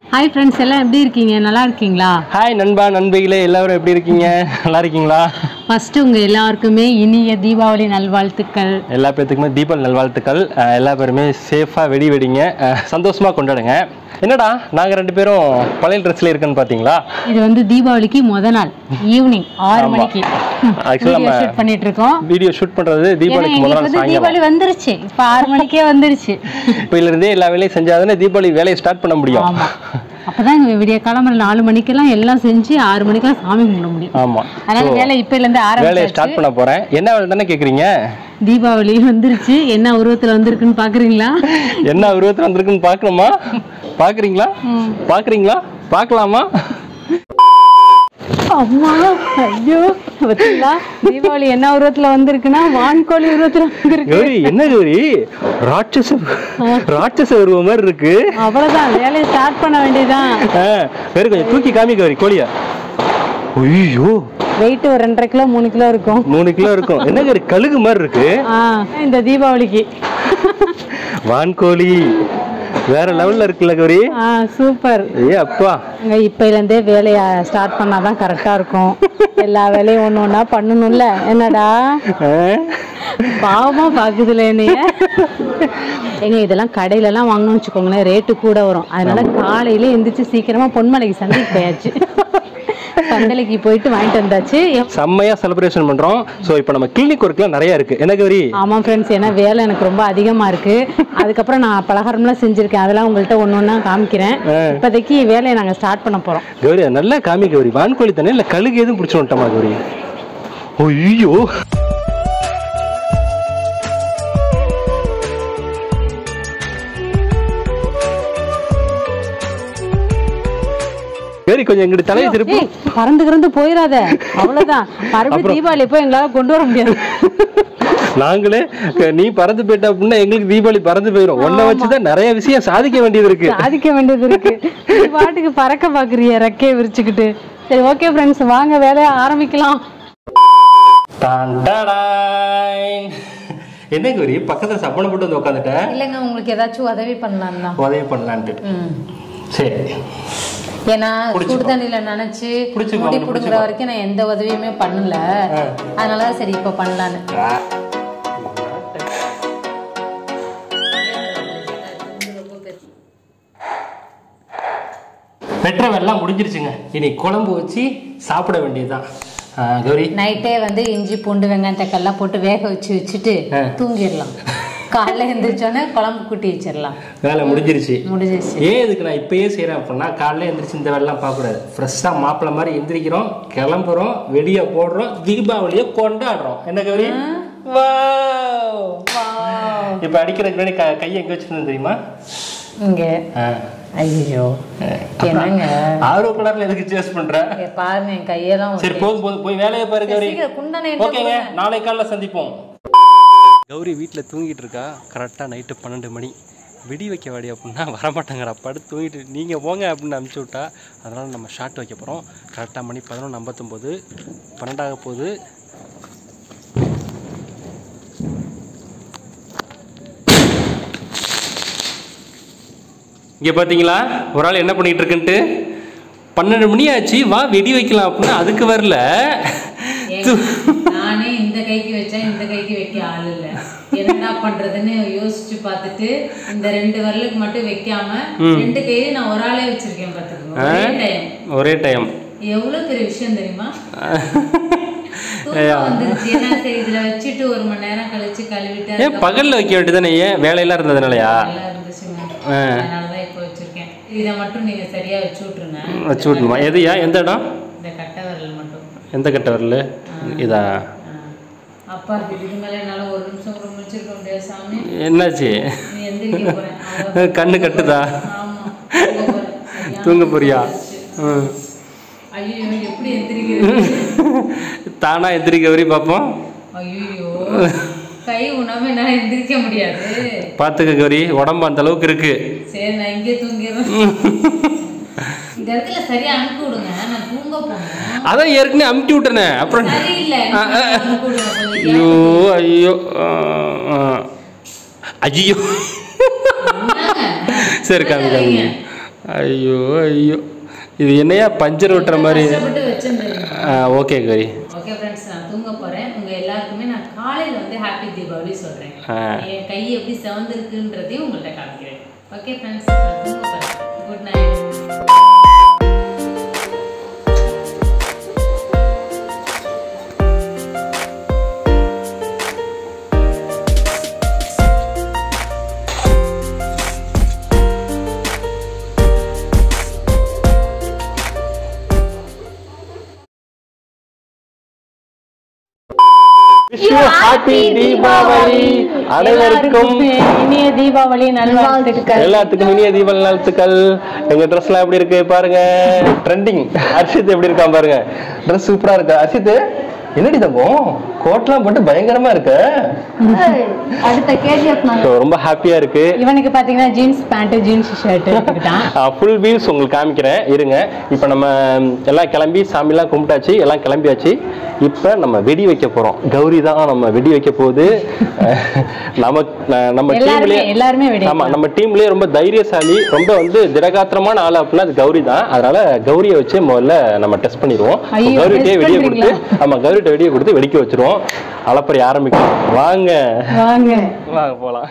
Hi friends எல்லாம் எப்படி இருக்கீங்க நல்லா இருக்கீங்களா ஹாய் நண்பா நண்பிகளே எல்லாரும் எப்படி இருக்கீங்க நல்லா இருக்கீங்களா ஃபர்ஸ்ட் உங்க எல்லாருக்குமே இனிய தீபாவளி நல்வாழ்த்துக்கள் எல்லா பேர்த்துக்குமே தீபாவளி நல்வாழ்த்துக்கள் அஹ் எல்லா பேருமே சேஃபாக வெடி வெடிங்க அஹ் சந்தோஷமா கொண்டாடுங்க என்னடா நாங்கள் ரெண்டு பேரும் பழைய ட்ரெஸ்ல இருக்கேன்னு பார்த்தீங்களா இது வந்து தீபாவளிக்கு முத நாள் ஈவினிங் ஆறு ஆமா. மணிக்கு Actually நம்ம ஷூட் பண்ணிட்டு இருக்கோம் வீடியோ ஷூட் பண்ணுறது ஏன்னா தீபாவளிக்கு முதல் எங்களுக்கு நாள் வந்து சாயங்காலம் தீபாவளி வந்துருச்சு இப்ப ஆறு மணிக்கே வந்துருச்சு இப்போலேருந்தே எல்லா வேலையும் செஞ்சாதானே தீபாவளி வேலையை ஸ்டார்ட் பண்ண முடியும் ஆமா அப்பதான் எங்க விடிய காலம்பர நாலு மணிக்கெல்லாம் எல்லாம் செஞ்சு ஆறு மணிக்கெல்லாம் சாமி கும்பிட முடியும் ஆமாம் அதனால வேலை இப்ப இருந்து வேலையை ஆரம்பிச்சாச்சு ஸ்டார்ட் பண்ண போகிறேன் என்ன வேலை தானே கேட்குறீங்க தீபாவளி வந்துருச்சு என்ன உருவத்துல வந்திருக்குன்னு பாக்குறீங்களா என்ன உருவத்தில் வந்திருக்குன்னு பார்க்கணுமா பார்க்குறீங்களா பார்க்குறீங்களா பார்க்கலாமா அம்மா ஐயோ பார்த்தீங்களா தீபாவளி என்ன உருவத்துல வந்திருக்குன்னா வான்கோழி உருவத்துல வந்திருக்கு கௌரி என்ன கௌரி ராட்சச ராட்சச உருவம் மாதிரி இருக்கு அவ்வளவுதான் வேலையை ஸ்டார்ட் பண்ண வேண்டியதுதான் ஆ, வேறு கொஞ்சம் தூக்கி காமி கௌரி கோழியா ஐயோ வெயிட் ஒரு ரெண்டரை கிலோ மூணு கிலோ இருக்கும் மூணு கிலோ இருக்கும் என்ன கௌரி கழுகு மாதிரி இருக்கு ஆ இந்த தீபாவளிக்கு வான்கோழி வேற லெவல்ல இருக்குல்ல கௌரி ஆ சூப்பர் ஏ அப்பா அங்க இப்பையிலேருந்தே வேலையை ஸ்டார்ட் பண்ணாதான் கரெக்டா இருக்கும் எல்லா வேலையும் ஒண்ணு ஒண்ணா பண்ணணும்ல என்னடா ஆ? பாவமா பாக்குதுல என்னைய எங்க இதெல்லாம் கடையில எல்லாம் வாங்கணும்னு வச்சுக்கோங்களேன் ரேட்டு கூட வரும் அதனால காலையில எந்திரிச்சு சீக்கிரமா பொன்மலைக்கு சந்தைக்கு போயாச்சு சந்தைக்கு போயிட்டு வாங்கிட்டு வந்தாச்சு செம்மையா செலிப்ரேஷன் பண்றோம் சோ இப்போ நம்ம கிளினிக் ஒர்க்லாம் நிறைய இருக்கு என்ன கௌரி ஆமாம் ஃப்ரெண்ட்ஸ் ஏன்னா வேலை எனக்கு ரொம்ப அதிகமா இருக்கு அதுக்கப்புறம் நான் பலகாரம்லாம் செஞ்சிருக்கேன் அதெல்லாம் உங்கள்கிட்ட ஒன்று ஒன்றா காமிக்கிறேன் இப்போதைக்கு வேலையை நாங்க ஸ்டார்ட் பண்ண போறோம் கௌரி அது நல்லா காமி கௌரி வான்கோழி தானே இல்ல கழுகு எதுவும் பிடிச்சு வந்துட்டோமா கௌரி ஐயோ கௌரி கொஞ்சம் எங்கிட்ட தலையை திருப்பி ஏய், பறந்து கிறந்து போயிடாத அவ்வளவுதான் மறுபடியும் தீபாவளி போய் எங்களால கொண்டு வர முடியாது நாங்களே க- நீ பறந்து போயிட்ட அப்படின்னா எங்களுக்கு தீபாவளி பறந்து போயிடும் ஒன்ன வச்சுதான் நிறைய விஷயம் சாதிக்க வேண்டியது இருக்கு சாதிக்க வேண்டியது இருக்கு நீ பாட்டுக்கு பறக்க பாக்குறிய ரெக்கையை விரிச்சுக்கிட்டு சரி ஓகே ஃப்ரெண்ட்ஸ் வாங்க வேலையை ஆரம்பிக்கலாம் டான் டாடாய். என்ன கௌரி பக்கத்துல சப்பனை போட்டு வந்து உட்காந்துட்ட இல்லைங்க உங்களுக்கு ஏதாச்சும் உதவி பண்ணலாம் தான் உதவி பண்ணலான்ட்டு சரி ஏன்னா புடிச்சுக்கோ. சுடு தண்ணியில நினைச்சு புடிச்சுக்கோ, முடி அவனை புடுங்குற புடிச்சுக்கோ. வரைக்கும் நான் எந்த உதவியுமே பண்ணல அதனால சரி இப்ப பண்ணலான்னு பெற்றவெல்லாம் முடிஞ்சிருச்சுங்க இனி குழம்பு வச்சு சாப்பிட வேண்டியதுதான் ஆ, கௌரி நைட்டே வந்து இஞ்சி பூண்டு வெங்காயம் தக்காளி எல்லாம் போட்டு வேக வச்சு வச்சுட்டு ஆ. தூங்கிடலாம் காலைல எந்திரிச்சோன்னே குழம்பு கூட்டி வச்சிடலாம் வேலை முடிஞ்சிருச்சு முடிஞ்சிருச்சு ஏன் இதுக்கு நான் இப்பயே செய்கிறேன் அப்படின்னா காலைல எந்திரிச்சு இந்த வேலைலாம் பார்க்கக்கூடாது ஃப்ரெஷ்ஷாக மாப்பிள்ளை மாதிரி எந்திரிக்கிறோம் கிளம்புறோம் வெடியை போடுறோம் தீபாவளியை கொண்டாடுறோம் என்ன கௌரி வாவ். இப்போ அடிக்கிறதுக்கு முன்னாடி க- கையை எங்கே வச்சுருந்தேன் தெரியுமா இங்க ஆ. ஐயோ என்னங்க ஆர்வ கலர்ல எதுக்கு சேஸ் பண்ற இங்க பாருங்க என் கையெல்லாம் சரி போதும் போதும் போய் வேலையை பாரு கௌரி சீக்கிரம் குண்டனை என்கிட்ட ஓகேங்க நாளை காலைல சந்திப்போம் கௌரி வீட்டில் தூங்கிட்டு இருக்கா கரெக்டாக நைட்டு பன்னெண்டு மணி வெடி வைக்க வாடி அப்படின்னா வரமாட்டாங்கடா படுத்து தூங்கிட்டு நீங்கள் போங்க அப்படின்னு அனுப்பிச்சி விட்டா அதனால் நம்ம ஷார்ட் வைக்க போகிறோம் கரெக்டாக மணி பதினொன்று ஐம்பத்தொம்போது பன்னெண்டாக போகுது இங்கே பார்த்தீங்களா ஒரு ஆள் என்ன பண்ணிட்டு இருக்குன்ட்டு பன்னெண்டு மணி ஆச்சு வா வெடி வைக்கலாம் அப்படின்னா அதுக்கு வரல நானே இந்த கைக்கு வச்சா இந்த கைக்கு வைக்க ஆள் இல்ல என்னடா பண்றதுன்னு யோசிச்சு பார்த்துட்டு இந்த ரெண்டு வரலுக்கு மட்டும் வைக்காம ரெண்டு கையில நான் ஒரு ஆளே வச்சிருக்கேன் பாத்துக்கோங்க ஒரே டைம் ஒரே டைம் எவ்வளவு பெரிய விஷயம் தெரியுமா தூக்கம் வந்துருச்சு ஏன்னா சரி இதுல வச்சுட்டு ஒரு மணி நேரம் கழிச்சு கழுவிட்டு ஏன் பகலில் வைக்க வேண்டியதானே ஏன் வேலையெல்லாம் இருந்ததுனாலயா நல்லா இருந்துச்சுங்க அதனாலதான் இப்போ வச்சிருக்கேன் இதை மட்டும் நீங்க சரியா வச்சு விட்டுருங்க வச்சு விடணுமா எதுயா எந்த இடம் இந்த கட்டை விரல் மட்டும் எந்த கட்ட வரல இதா ஆ. அப்பா இதுக்கு மேல என்னால ஒரு நிமிஷம் கூட முடிச்சிருக்க முடியாது சாமி என்னாச்சு நீ எந்திரிக்க போறேன் அவ்வளவுதான். கண்ணு கட்டுதா ஆமா தூங்க போறேன். சரியான தூங்க போறியா ம். ஐயோ எப்படி எந்திரிக்கிறது தானா எந்திரிக்க வரி பார்ப்போம் ஐயோ கை உணவு என்னால எந்திரிக்க முடியாது பார்த்துக்க கௌரி உடம்பு அந்த அளவுக்கு இருக்கு சரி நான் இங்கே தூங்கிடுறேன் இந்த இடத்துல சரியா அனுப்பி விடுங்க நான் தூங்க போனேன் அதான் ஏற்கனவே அமுட்டி விட்டுறேன் அப்புறம் சரியில்லை அனுப்பி விடுங்க கொஞ்சம் ஐயோ ஐயோ ஆ, ஆ. ஐயோ என்னங்க? சரி காமி காமி ஐயோ ஐயோ இது என்னையா பஞ்சர் விட்டுற மாதிரி கஷ்டப்பட்டு வச்சிருந்தேன் ஓகே கௌரி ஓகே ஃப்ரெண்ட்ஸ் நான் தூங்க போறேன் உங்க எல்லாருக்குமே நான் காலையில வந்து ஹாப்பி தீபாவளி சொல்றேன் ஆ. என் கை எப்படி செவந்திருக்குன்றதையும் உங்கள்ட்ட காமிக்கிறேன் ஓகே ஃப்ரெண்ட்ஸ் நான் தூங்க போறேன் குட் நைட் ஹாப்பி தீபாவளி அனைவருக்கும் இனிய தீபாவளி நல்வாழ்த்துக்கள் எல்லாத்துக்கும் இனிய தீபாவளி வாழ்த்துக்கள் எங்க ட்ரெஸ் எல்லாம் எப்படி இருக்கு பாருங்க ட்ரெண்டிங் அர்ஷித் எப்படி இருக்கான் பாருங்க ட்ரெஸ் சூப்பரா இருக்கு அர்ஷித் என்னடி தம்பம் கோட்லாம் போட்டு பயங்கரமா இருக்கு அடுத்த கேஜிஎஃப் நான் So, ரொம்ப ஹாப்பியா இருக்கு இவனுக்கு பாத்தீங்கன்னா ஜீன்ஸ் பேண்ட் ஜீன்ஸ் ஷர்ட் எடுத்துக்கிட்டான் ஃபுல் வியூஸ் உங்களுக்கு காமிக்கிறேன் இருங்க இப்போ நம்ம ம், எல்லாம் கிளம்பி சாமிலாம் கும்பிட்டாச்சு எல்லாம் கிளம்பியாச்சு இப்போ நம்ம வெடி வைக்க போறோம் கௌரி தான் நம்ம வெடி வைக்க போகுது அஹ், நம்ம ந- நம்ம எல்லாருமே டீம்லயே எல்லாருமே வெடி ஆமா நம்ம டீம்லயே ரொம்ப தைரியசாலி ரொம்ப வந்து திடகாத்திரமான ஆள் அப்படின்னா அது கௌரி தான் அதனால கௌரியை வச்சு முதல்ல நம்ம டெஸ்ட் பண்ணிடுவோம் ஐயோ, கௌரிட்டே test வெடியை கொடுத்து பண்றீங்களா? ஆமா கௌரிட்ட வெடியை கொடுத்து வெடிக்க வச்சிருவோம் அளப்பறி ஆரம்பிக்கும் வாங்க வாங்க வாங்க போலாம்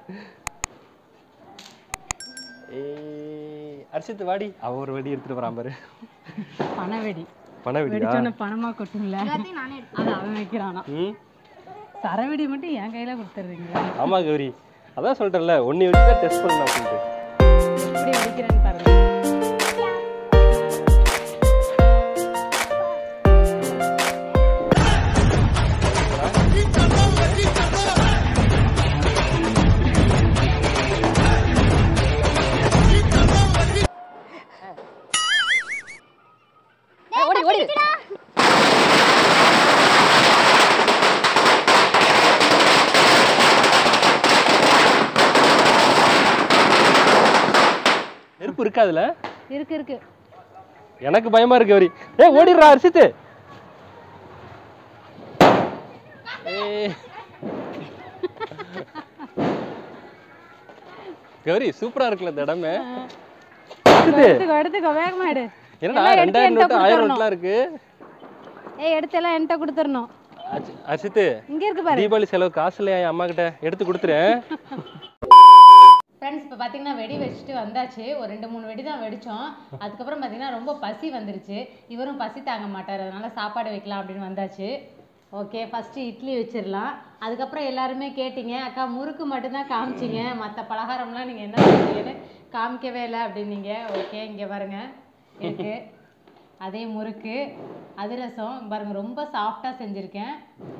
ஏய், அர்ஷித் வாடி அவ ஒரு வெடி எடுத்துட்டு வரான் பாரு பணவெடி பண வெடியா வெடிச்சோன்னு பணமா கொட்டும்ல அது அவன் வைக்கிறானா ம் சரவெடி மட்டும் என் கையில கொடுத்துருவீங்களா ஆமா கௌரி அதான் சொல்லிட்டேன்ல ஒன்னி வச்சு தான் டெஸ்ட் பண்ணணும் அப்படின்ட்டு எப்படி வெடிக்கிறேன்னு பாருங்க ஓடி ஓடி நெருப்பு இருக்கா அதுல இருக்கு இருக்கு எனக்கு பயமா இருக்கு கௌரி ஏய் ஓடிடுறா அர்ஷித் ஏய். கௌரி சூப்பரா இருக்குல்ல இந்த இடமே அர்ஷித், எடுத்துக்கோ எடுத்துக்கோ வேகமா எடு என்னடா எல்லாம் எடுத்து ரெண்டாயிரம் என்கிட்ட நோட்டு ஆயிரம் கொடுத்துடணும். நோட்டுலாம் இருக்கு ஏய் எடுத்து எல்லாம் என்கிட்ட கொடுத்துடணும் அர்ஷி- அர்ஷித் இங்க இருக்கு பாரு தீபாவளி செலவு காசு இல்லையா என் அம்மா கிட்ட எடுத்து கொடுத்துறேன் ஃப்ரெண்ட்ஸ் இப்போ பார்த்தீங்கன்னா வெடி வச்சுட்டு வந்தாச்சு ஒரு ரெண்டு மூணு வெடி தான் வெடிச்சோம் அதுக்கப்புறம் பார்த்தீங்கன்னா ரொம்ப பசி வந்துருச்சு இவரும் பசி தாங்க மாட்டார் அதனால சாப்பாடு வைக்கலாம் அப்படின்னு வந்தாச்சு ஓகே ஃபஸ்ட்டு இட்லி வச்சிடலாம் அதுக்கப்புறம் எல்லாருமே கேட்டிங்க அக்கா முறுக்கு மட்டும்தான் காமிச்சிங்க மற்ற பலகாரம்லாம் நீங்கள் என்ன செஞ்சீங்கன்னு காமிக்கவே இல்லை அப்படின்னீங்க ஓகே இங்கே பாருங்க இருக்கு அதே முறுக்கு அதிரசம் பாருங்க ரொம்ப சாஃப்டாக செஞ்சுருக்கேன்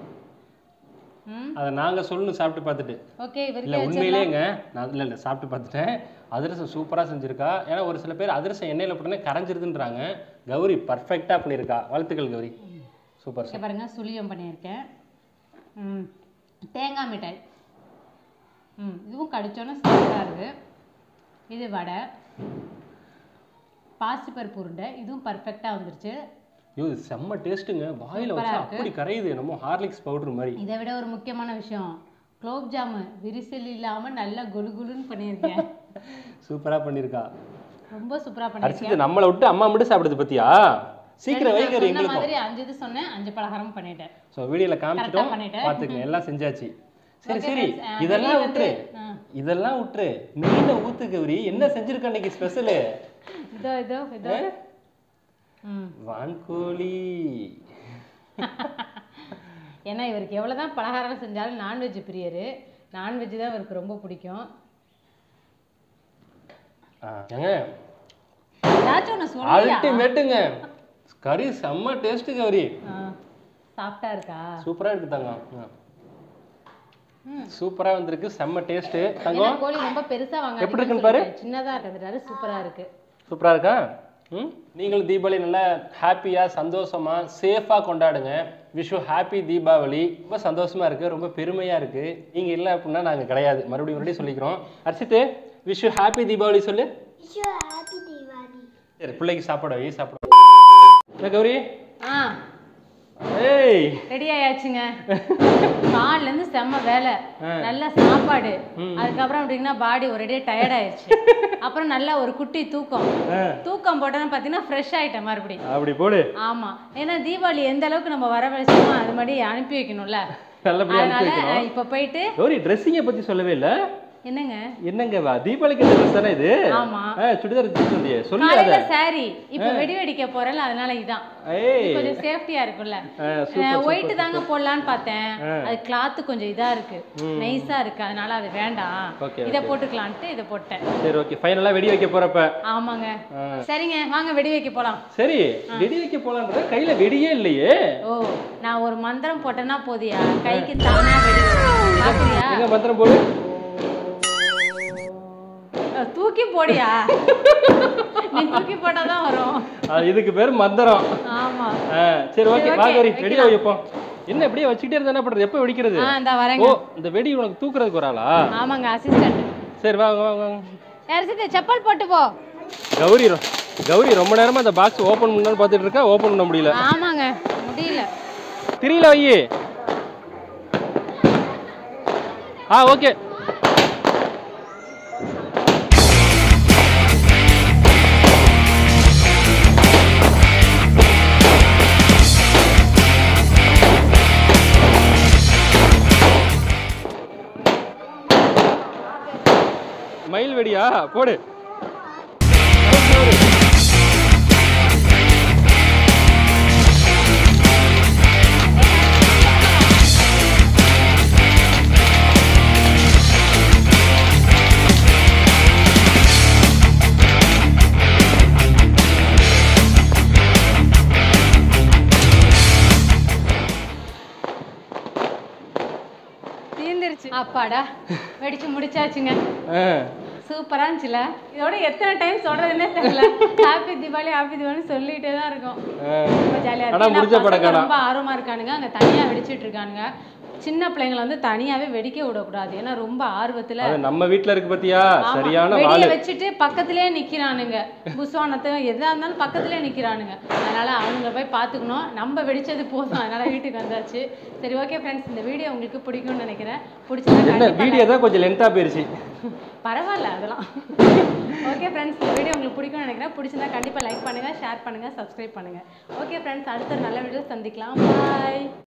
ம் அதை நாங்க சொல்லணும் சாப்பிட்டு பார்த்துட்டு ஓகே இல்ல இவருக்கே வச்சிடலாம் உண்மையிலேங்க நான் இல்ல இல்ல சாப்பிட்டு பார்த்துட்டேன் அதிரசம் சூப்பரா செஞ்சிருக்கா ஏன்னா ஒரு சில பேர் அதிரசம் எண்ணெயில போட்டோன்னே கரைஞ்சிருதுன்றாங்க கௌரி பர்ஃபெக்டா பண்ணியிருக்கா வாழ்த்துக்கள் கௌரி சூப்பர் இங்க பாருங்க சுழியம் பண்ணியிருக்கேன் ம் தேங்காய் மிட்டாய் ம் இதுவும் கடிச்சோன்னே சாஃப்டாக இருக்குது இது வடை பாசிப்பருப்பு உருண்டை இதுவும் பர்ஃபெக்டாக வந்துருச்சு ஐயோ இது செம்ம டேஸ்ட்டுங்க வாயில சூப்பரா வச்சா இருக்கு. அப்படி கரையுது என்னமோ ஹார்லிக்ஸ் பவுடர் மாதிரி இதை விட ஒரு முக்கியமான விஷயம் குலோப் ஜாமு விரிசல் இல்லாமல் நல்லா குலு குலுன்னு பண்ணியிருக்கேன் சூப்பரா பண்ணியிருக்கா ரொம்ப சூப்பராக பண்ணியிருக்கேன் அரிசி நம்மளை விட்டு அம்மா மட்டும் சாப்பிடுது பத்தியா சீக்கிரம் நான் வைக்கிற சொன்ன எங்களுக்கும் மாதிரி அஞ்சு இது சொன்னேன் அஞ்சு பலகாரம் பண்ணிட்டேன் ஸோ வீடியோவில் காமிச்சிட்டோம் பண்ணிட்டேன். பார்த்துக்கங்க எல்லாம் செஞ்சாச்சு சரி Okay சரி friends, அஹ் இதெல்லாம் வெளிய வந்து- விட்டுரு ஆ. இதெல்லாம் விட்டுரு மீனை ஊத்து கௌரி என்ன செஞ்சிருக்க இன்னைக்கு ஸ்பெஷலு இதோ இதோ இதோ ம் வான்கோழி ஏன்னா இவருக்கு எவ்வளோதான் பலகாரம் செஞ்சாலும் நான்வெஜ் பிரியர் நான்வெஜ் தான் இவருக்கு ரொம்ப பிடிக்கும் ஆ, ஏங்க ஏதாச்சும் ஒன்று சொல்லியா அல்டிமேட்டுங்க கறி செம்ம டேஸ்ட் கௌரி சாஃப்டா இருக்கா சூப்பரா இருக்கு தங்கம் சூப்பரா வந்திருக்கு செம்ம டேஸ்ட் ஏன்னா தங்கம் கோழி ரொம்ப பெருசா வாங்க எப்படி இருக்குன்னு பாரு. சின்னதா இருக்கிறதுனால சூப்பரா இருக்கு சூப்பரா இருக்கா ம் நீங்களும் தீபாவளி நல்லா ஹாப்பியா சந்தோஷமா சேஃபா கொண்டாடுங்க விஷு ஹாப்பி தீபாவளி ரொம்ப சந்தோஷமா இருக்கு ரொம்ப பெருமையா இருக்கு நீங்க இல்லை அப்படின்னா நாங்க கிடையாது மறுபடியும் மறுபடியும் சொல்லிக்கிறோம் அர்ஷித் விஷு ஹாப்பி தீபாவளி சொல்லு சரி பிள்ளைக்கு சாப்பாடு வை சாப்பிட என்ன கௌரி ஆ ஏய் ரெடி ஆயாச்சுங்க காலைல இருந்து செம்ம வேலை நல்ல சாப்பாடு அதுக்கப்புறம் அப்படின்னா பாடி ஒரேடியே டயர்ட் ஆயிடுச்சு அப்புறம் நல்ல ஒரு குட்டி தூக்கம் ஆ, தூக்கம் போட்டோன்னு பார்த்தீங்கன்னா ஃப்ரெஷ் ஆயிட்டேன் மறுபடியும் அப்படி போடு ஆமா ஏன்னா தீபாவளி எந்த அளவுக்கு நம்ம வரவழைச்சோமோ அது மாதிரி அனுப்பி வைக்கணும்ல நல்லபடியா அனுப்பி அதனால வைக்கணும் அஹ், இப்ப போயிட்டு கௌரி ட்ரெஸ்ஸிங்கை பத்தி சொல்லவே இல்ல என்னங்க என்னங்க வா தீபாவளிக்கு ட்ரெஸ் தானே இது ஆமா ஆ, சுடிதார் ட்ரெஸ் வந்தியே சொல்லு அத காலையில சாரி இப்ப வெடி வெடிக்க போறேன்ல அதனால இதான் ஏய் இது கொஞ்சம் சேஃப்டியா இருக்கும்ல ஆ, சூப்பர் ஒயிட் தாங்க போடலான்னு பார்த்தேன் அது கிளாத் கொஞ்சம் இதா இருக்கு நைஸா இருக்கு அதனால அது வேண்டாம் Okay, இதை போட்டுக்கலான்ட்டு இதை போட்டேன் சரி ஓகே ஃபைனலா வெடி வைக்க போறப்ப ஆமாங்க ஆ. சரிங்க வாங்க வெடி வைக்க போலாம் சரி வெடி வைக்க போலான்ற கையில வெடியே இல்லையே ஓ நான் ஒரு மந்திரம் போட்டேன்னா போதியா கைக்கு தானா வெடி வரும். பாக்குறியா எங்க மந்திரம் போடு அஹ், தூக்கி போடியா நீ தூக்கி போட்டாதான் வரும் ஆ, இதுக்கு பேர் மந்திரம் ஆமா ஆ, சரி ஓகே okay, வா கௌரி வெடி வைக்கலாம். வைப்போம் என்ன இப்படியே வச்சுக்கிட்டே இருந்தா என்ன பண்றது எப்போ வெடிக்கிறது ஆ இந்த ஓ வரேங்க இந்த வெடி உனக்கு தூக்குறதுக்கு ஒரு ஆளா ஆமாங்க அசிஸ்டன்ட் சரி வாங்க வாங்க வாங்க யார் சித்த செப்பல் போட்டு போ கௌரி ரொ- கௌரி ரொம்ப நேரமா அந்த பாக்ஸ் ஓபன் பண்ணலாம்னு பார்த்துட்டு இருக்கா ஓபன் பண்ண முடியல ஆமாங்க முடியல தெரியல வை ஆ ஓகே மயில் வெடியா போடு தீந்துருச்சு அப்பாடா வெடிச்சு முடிச்சாச்சுங்க ஆ சூப்பரா இருந்துச்சுல இதோட எத்தனை டைம் சொல்றதுன்னே தெரியல ஹாப்பி தீபாவளி ஹாப்பி தீபாவளி சொல்லிட்டே தான் இருக்கோம் ஆ. ரொம்ப ஜாலியா ஆனா இருக்கு முடிச்ச ஏன்னா படம் பசங்க காணோம். ரொம்ப ஆர்வமா இருக்கானுங்க அங்க தனியா வெடிச்சிட்டு இருக்கானுங்க சின்ன பிள்ளைங்களை வந்து தனியாவே வெடிக்க விடக்கூடாது ஏன்னா ரொம்ப ஆர்வத்துல அது நம்ம வீட்ல இருக்கு பாத்தியா ஆமா, சரியான வெடிய வாளு வச்சுட்டு பக்கத்திலே நிக்கிறானுங்க புஸ்வானத்தை எதா இருந்தாலும் பக்கத்திலே நிக்கிறானுங்க அதனால அவங்கள போய் பார்த்துக்கணும் நம்ம வெடிச்சது போதும் அதனால வீட்டுக்கு வந்தாச்சு சரி ஓகே ஃப்ரெண்ட்ஸ் இந்த வீடியோ உங்களுக்கு பிடிக்கும்னு நினைக்கிறேன் பிடிச்சதா என்ன கண்டிப்பா வீடியோ தான் கொஞ்சம் லென்த்தா போயிருச்சு பரவாயில்ல அதெல்லாம் ஓகே ஃப்ரெண்ட்ஸ் இந்த வீடியோ உங்களுக்கு பிடிக்கும்னு நினைக்கிறேன் பிடிச்சிருந்தா கண்டிப்பாக லைக் பண்ணுங்கள் ஷேர் பண்ணுங்கள் சப்ஸ்கிரைப் பண்ணுங்கள் ஓகே ஃப்ரெண்ட்ஸ் அடுத்த நல்ல வீடியோ சந்திக்கலாம் பாய்